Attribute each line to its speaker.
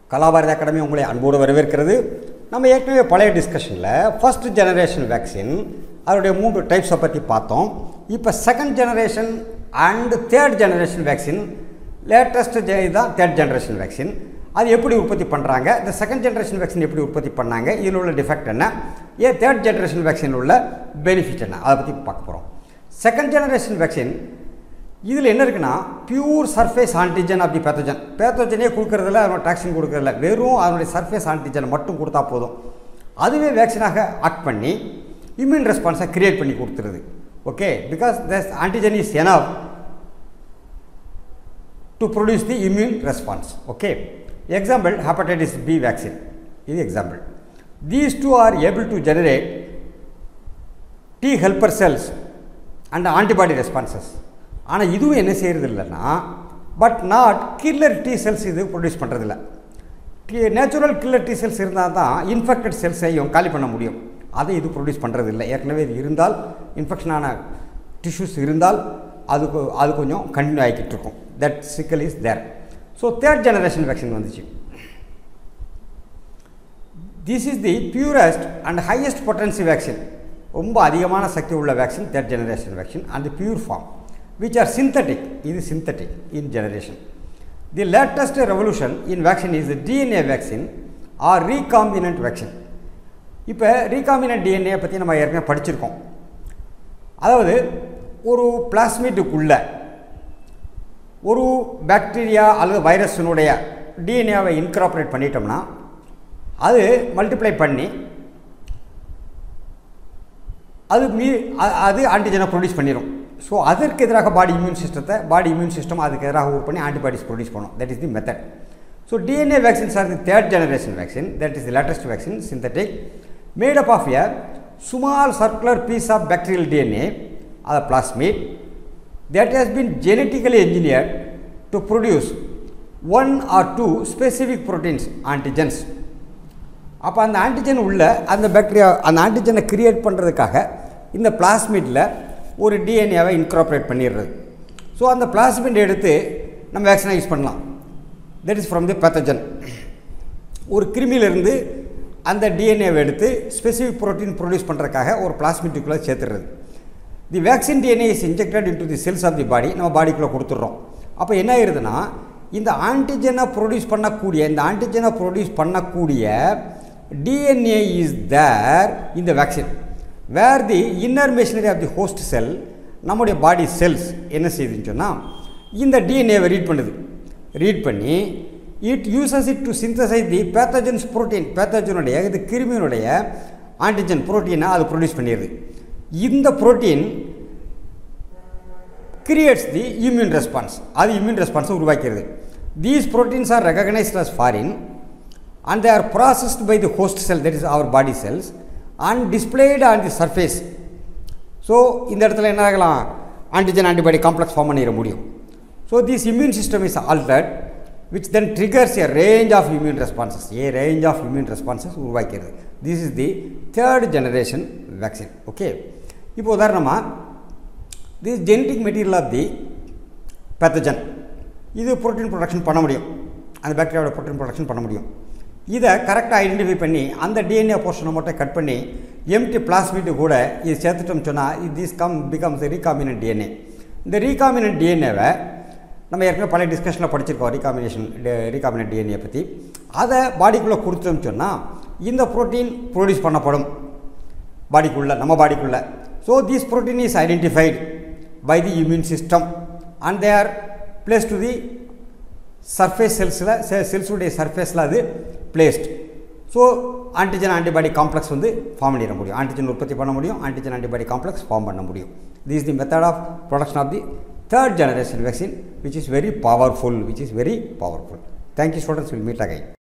Speaker 1: Kalabharathi academy உங்களை அன்போடு வரவேற்கிறது நம்ம ஏற்கனவே பழைய டிஸ்கஷனில் ஃபர்ஸ்ட் ஜெனரேஷன் வேக்சின் அதனுடைய மூன்று டைப்ஸை பற்றி பார்த்தோம் இப்போ second generation and third generation vaccine latest இதுதான் தேர்ட் ஜெனரேஷன் வேக்சின் அது எப்படி உற்பத்தி பண்ணுறாங்க இந்த செகண்ட் ஜெனரேஷன் வேக்சின் எப்படி உற்பத்தி பண்ணாங்க இதில் உள்ள டிஃபெக்ட் என்ன ஏன் தேர்ட் ஜெனரேஷன் வேக்சின் உள்ள பெனிஃபிட் என்ன அதை பற்றி பார்க்க போகிறோம் செகண்ட் ஜெனரேஷன் வேக்சின் இதில் என்ன இருக்குன்னா pure surface antigen of the pathogen பேத்தோஜனே கொடுக்கறதில்ல அதனோட டாக்ஸின் கொடுக்கறதில்ல வெறும் அதனுடைய சர்ஃபேஸ் ஆன்டிஜனை மட்டும் கொடுத்தா போதும் அதுவே வேக்சினாக ஆக்ட் பண்ணி இம்யூன் ரெஸ்பான்ஸை கிரியேட் பண்ணி கொடுத்துருது okay because this antigen is enough to produce the immune response okay example hepatitis B vaccine இது example these two are able to generate T helper cells and antibody responses ஆனால் இதுவும் என்ன செய்கிறது இல்லைன்னா but not killer T cells இது produce பண்ணுறதில்ல natural killer T cells இருந்தால் தான் இன்ஃபெக்டட் செல்ஸையும் காலி பண்ண முடியும் அதை இது ப்ரொடியூஸ் பண்ணுறதில்ல ஏற்கனவே இது இருந்தால் இன்ஃபெக்ஷனான டிஷ்யூஸ் இருந்தால் அதுக்கு அது கொஞ்சம் கண்டினியூ ஆகிக்கிட்டு இருக்கும் தட் சிக்கல் is there so third generation vaccine வந்துச்சு this is the purest and highest potency vaccine ரொம்ப அதிகமான சக்தி உள்ள vaccine third generation vaccine and pure form which are synthetic இது synthetic in generation the latest revolution in vaccine is DNA vaccine are recombinant vaccine இப்போ recombinant DNA பற்றி நம்ம ஏற்கனவே படிச்சிருக்கோம் அதாவது ஒரு பிளாஸ்மிட்டுக்குள்ள ஒரு பாக்டீரியா அல்லது வைரஸினுடைய டிஎன்ஏவை இன்கார்பரேட் பண்ணிட்டோம்னா அது மல்டிப்ளை பண்ணி அது மீ அது ஆன்டிஜனை ப்ரொடியூஸ் பண்ணிடும் ஸோ அதற்கு எதிராக பாடி இம்யூன் சிஸ்டத்தை பாடி இம்யூன் சிஸ்டம் அதுக்கு எதிராக ஒர்க் பண்ணி ஆன்டிபாடிஸ் ப்ரொடியூஸ் பண்ணும் that is the method so DNA vaccines are the third generation vaccine that is the latest vaccine synthetic made up of a small circular piece of bacterial DNA அது plasmid that has been genetically engineered to produce one or two specific proteins antigens அப்போ அந்த antigen உள்ள அந்த bacteria அந்த ஆன்டிஜனை create பண்ணுறதுக்காக இந்த பிளாஸ்மிட்டில் ஒரு டிஎன்ஏவை இன்கார்பரேட் பண்ணிடுறது ஸோ அந்த பிளாஸ்மிட் எடுத்து நம்ம வேக்சினாக யூஸ் பண்ணலாம் that is from the pathogen ஒரு கிருமியிலிருந்து அந்த டிஎன்ஏவை எடுத்து ஸ்பெசிஃபிக் ப்ரோட்டீன் ப்ரொடியூஸ் பண்ணுறதுக்காக ஒரு பிளாஸ்மிட்டுக்குள்ளே சேர்த்துறது the vaccine DNA is injected into the cells of the body நம்ம பாடிக்குள்ளே கொடுத்துட்றோம் அப்போ என்ன ஆயிருதுன்னா இந்த ஆன்டிஜனை ப்ரொடியூஸ் பண்ணக்கூடிய இந்த ஆன்டிஜனை ப்ரொடியூஸ் பண்ணக்கூடிய டிஎன்ஏ இஸ் தேர் இந்த vaccine where the inner machinery of the host cell நம்முடைய பாடி செல்ஸ் என்ன செய்யுதுன்னு சொன்னால் இந்த டிஎன்ஏவை ரீட் பண்ணுது ரீட் பண்ணி it uses it to synthesize the pathogen's protein பேத்தஜனுடைய இது கிருமியினுடைய ஆன்டிஜன் ப்ரோட்டீனை அது ப்ரொடியூஸ் பண்ணிடுது இந்த protein creates the immune response அது இம்யூன் ரெஸ்பான்ஸை உருவாக்கிறது these proteins are recognised as foreign and they are processed by the host cell that is our body cells and displayed on the surface so இந்த இடத்துல என்ன ஆகலாம் antigen antibody complex form பண்ணிட முடியும் so this immune system is altered which then triggers a range of immune responses a range of immune responses உருவாக்கிறது this is the third generation vaccine okay இப்போ உதாரணமாக this genetic material of the pathogen இது protein production பண்ண முடியும் அந்த பாக்டீரியாவோட protein production பண்ண முடியும் இதை கரெக்டாக ஐடென்டிஃபை பண்ணி அந்த டிஎன்ஏ போர்ஷனை மட்டும் கட் பண்ணி எம்டி பிளாஸ்மிட்டு கூட இது சேர்த்துட்டோம் சொன்னால் இது this come becomes recombinant DNA இந்த ரீகாமினன்ட் டிஎன்ஏவை நம்ம ஏற்கனவே பழைய டிஸ்கஷனில் படிச்சிருக்கோம் ரீகாம்பினேஷன் ரீகாம்பினன்ட் டிஎன்ஏ பற்றி அதை பாடிக்குள்ளே கொடுத்தோம்னு சொன்னால் இந்த ப்ரோட்டீன் ப்ரொடியூஸ் பண்ணப்படும் பாடிக்குள்ளே நம்ம பாடிக்குள்ளே so this protein is identified by the immune system and they are place to the surface செல்ஸில் செல்ஸுடைய சர்ஃபேஸில் அது placed so antigen antibody complex வந்து ஃபார்ம் பண்ணிட முடியும் ஆன்டிஜன் உற்பத்தி பண்ண முடியும் ஆன்டிஜன் ஆன்டிபாடி காம்ப்ளெக்ஸ் ஃபார்ம் பண்ண முடியும் this the method of production of the third generation vaccine which is very powerful which is very powerful thank you students will meet again